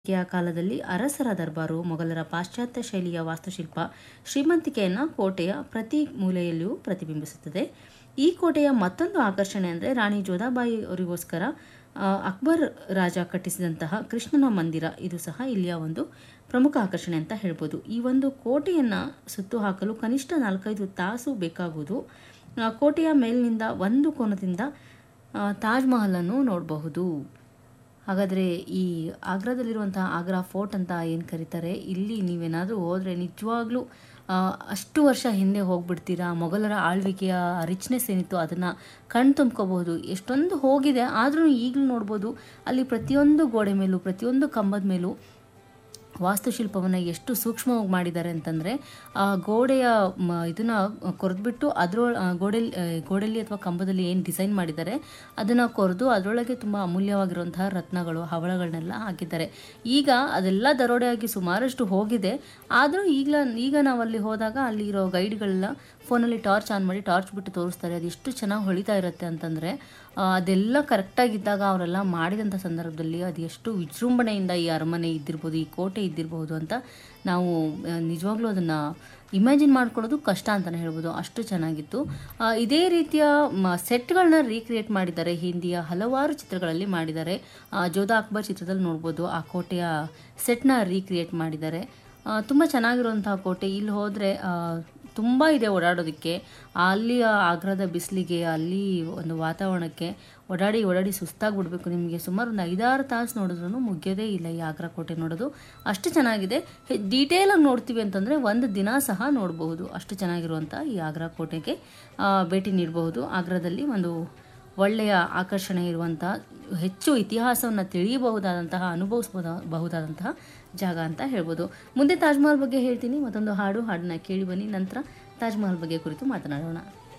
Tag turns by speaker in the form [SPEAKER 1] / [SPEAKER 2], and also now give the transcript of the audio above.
[SPEAKER 1] ಯ ಕಾಲದಲ್ಲಿ ಅರಸರ ದರ್ಬಾರು ಮೊಘಲರ ಪಾಶ್ಚಾತ್ಯ ಶೈಲಿಯ ವಾಸ್ತುಶಿಲ್ಪ ಶ್ರೀಮಂತಿಕೆಯನ್ನು ಕೋಟೆಯ ಪ್ರತಿ ಮೂಲೆಯಲ್ಲಿಯೂ ಪ್ರತಿಬಿಂಬಿಸುತ್ತದೆ ಈ ಕೋಟೆಯ ಮತ್ತೊಂದು ಆಕರ್ಷಣೆ ಅಂದರೆ ರಾಣಿ ಜೋಧಾಬಾಯಿ ಅವರಿಗೋಸ್ಕರ ಆ, ಅಕ್ಬರ್ ರಾಜ ಕಟ್ಟಿಸಿದಂತಹ ಕೃಷ್ಣನ ಮಂದಿರ ಇದು ಸಹ ಇಲ್ಲಿಯ ಒಂದು ಪ್ರಮುಖ ಆಕರ್ಷಣೆ ಅಂತ ಹೇಳ್ಬೋದು ಈ ಒಂದು ಕೋಟೆಯನ್ನು ಸುತ್ತು ಹಾಕಲು ಕನಿಷ್ಠ ನಾಲ್ಕೈದು ತಾಸು ಬೇಕಾಗುವುದು ಆ, ಕೋಟೆಯ ಮೇಲಿನಿಂದ ಒಂದು ಕೋನದಿಂದ ಆ, ತಾಜ್ ಮಹಲನ್ನು ನೋಡಬಹುದು ಹಾಗಾದರೆ ಈ ಆಗ್ರಾದಲ್ಲಿರುವಂತಹ ಆಗ್ರಾ ಫೋರ್ಟ್ ಅಂತ ಏನು ಕರೀತಾರೆ ಇಲ್ಲಿ ನೀವೇನಾದರೂ ಹೋದರೆ ನಿಜವಾಗ್ಲೂ ಆ, ಅಷ್ಟು ವರ್ಷ ಹಿಂದೆ ಹೋಗ್ಬಿಡ್ತೀರಾ ಮೊಘಲರ ಆಳ್ವಿಕೆಯ ರಿಚ್ನೆಸ್ ಏನಿತ್ತು ಅದನ್ನು ಕಣ್ ತುಂಬ್ಕೋಬಹುದು ಎಷ್ಟೊಂದು ಹೋಗಿದೆ ಆದರೂ ಈಗಲೂ ನೋಡ್ಬೋದು ಅಲ್ಲಿ ಪ್ರತಿಯೊಂದು ಗೋಡೆ ಮೇಲೂ ಪ್ರತಿಯೊಂದು ಕಂಬದ ಮೇಲೂ ವಾಸ್ತುಶಿಲ್ಪವನ್ನು ಎಷ್ಟು ಸೂಕ್ಷ್ಮವಾಗಿ ಮಾಡಿದ್ದಾರೆ ಅಂತಂದರೆ ಆ ಗೋಡೆಯ ಮ ಇದನ್ನು ಕೊರೆದ್ಬಿಟ್ಟು ಅದರ ಗೋಡೆಯಲ್ಲಿ ಗೋಡೆಯಲ್ಲಿ ಅಥವಾ ಕಂಬದಲ್ಲಿ ಏನು ಡಿಸೈನ್ ಮಾಡಿದ್ದಾರೆ ಅದನ್ನು ಕೊರೆದು ಅದರೊಳಗೆ ತುಂಬ ಅಮೂಲ್ಯವಾಗಿರುವಂತಹ ರತ್ನಗಳು ಹವಳಗಳನ್ನೆಲ್ಲ ಹಾಕಿದ್ದಾರೆ ಈಗ ಅದೆಲ್ಲ ದರೋಡೆಯಾಗಿ ಸುಮಾರಷ್ಟು ಹೋಗಿದೆ ಆದರೂ ಈಗಲ ಈಗ ನಾವು ಅಲ್ಲಿ ಹೋದಾಗ ಅಲ್ಲಿರೋ ಗೈಡ್ಗಳೆಲ್ಲ ಫೋನಲ್ಲಿ ಟಾರ್ಚ್ ಆನ್ ಮಾಡಿ ಟಾರ್ಚ್ ಬಿಟ್ಟು ತೋರಿಸ್ತಾರೆ ಅದು ಎಷ್ಟು ಚೆನ್ನಾಗಿ ಹೊಳಿತಾ ಇರುತ್ತೆ ಅಂತಂದರೆ ಆ, ಅದೆಲ್ಲ ಕರೆಕ್ಟಾಗಿದ್ದಾಗ ಅವರೆಲ್ಲ ಮಾಡಿದಂಥ ಸಂದರ್ಭದಲ್ಲಿ ಅದು ಎಷ್ಟು ವಿಜೃಂಭಣೆಯಿಂದ ಈ ಅರಮನೆ ಇದ್ದಿರ್ಬೋದು ಈ ಕೋಟೆ ಇದ್ದಿರ್ಬೋದು ಅಂತ ನಾವು ಆ, ನಿಜವಾಗ್ಲೂ ಅದನ್ನು ಇಮ್ಯಾಜಿನ್ ಮಾಡ್ಕೊಳ್ಳೋದು ಕಷ್ಟ ಅಂತಲೇ ಹೇಳ್ಬೋದು ಅಷ್ಟು ಚೆನ್ನಾಗಿತ್ತು ಆ, ಇದೇ ರೀತಿಯ ಸೆಟ್ಗಳನ್ನ ರೀಕ್ರಿಯೇಟ್ ಮಾಡಿದ್ದಾರೆ ಹಿಂದಿಯ ಹಲವಾರು ಚಿತ್ರಗಳಲ್ಲಿ ಮಾಡಿದ್ದಾರೆ ಆ, ಜೋಧಾ ಅಕ್ಬರ್ ಚಿತ್ರದಲ್ಲಿ ನೋಡ್ಬೋದು ಆ ಕೋಟೆಯ ಸೆಟ್ನ ರೀಕ್ರಿಯೇಟ್ ಮಾಡಿದ್ದಾರೆ ತುಂಬ ಚೆನ್ನಾಗಿರುವಂತಹ ಕೋಟೆ ಇಲ್ಲಿ ಹೋದರೆ ತುಂಬ ಇದೆ ಓಡಾಡೋದಕ್ಕೆ ಅಲ್ಲಿ ಆಗ್ರಾದ ಬಿಸಿಲಿಗೆ ಅಲ್ಲಿ ಒಂದು ವಾತಾವರಣಕ್ಕೆ ಓಡಾಡಿ ಓಡಾಡಿ ಸುಸ್ತಾಗ್ಬಿಡ್ಬೇಕು ನಿಮಗೆ ಸುಮಾರು ಒಂದು ಐದಾರು ತಾಸು ನೋಡಿದ್ರೂ ಮುಗಿಯೋದೇ ಇಲ್ಲ ಈ ಆಗ್ರಾ ಕೋಟೆ ನೋಡೋದು ಅಷ್ಟು ಚೆನ್ನಾಗಿದೆ ಡೀಟೇಲಾಗಿ ನೋಡ್ತೀವಿ ಅಂತಂದರೆ ಒಂದು ದಿನ ಸಹ ನೋಡಬಹುದು ಅಷ್ಟು ಚೆನ್ನಾಗಿರುವಂಥ ಈ ಆಗ್ರಾ ಕೋಟೆಗೆ ಆ, ಭೇಟಿ ನೀಡಬಹುದು ಆಗ್ರಾದಲ್ಲಿ ಒಂದು ಒಳ್ಳೆಯ ಆಕರ್ಷಣೆ ಇರುವಂಥ ಹೆಚ್ಚು ಇತಿಹಾಸವನ್ನು ತಿಳಿಯಬಹುದಾದಂತಹ ಅನುಭವಿಸಬಹುದ ಬಹುದಾದಂತಹ ಜಾಗ ಅಂತ ಹೇಳ್ಬೋದು ಮುಂದೆ ತಾಜ್ ಮಹಲ್ ಬಗ್ಗೆ ಹೇಳ್ತೀನಿ ಮತ್ತೊಂದು ಹಾಡು ಹಾಡನ್ನ ಕೇಳಿ ಬನ್ನಿ ನಂತರ ತಾಜ್ ಮಹಲ್ ಬಗ್ಗೆ ಕುರಿತು ಮಾತನಾಡೋಣ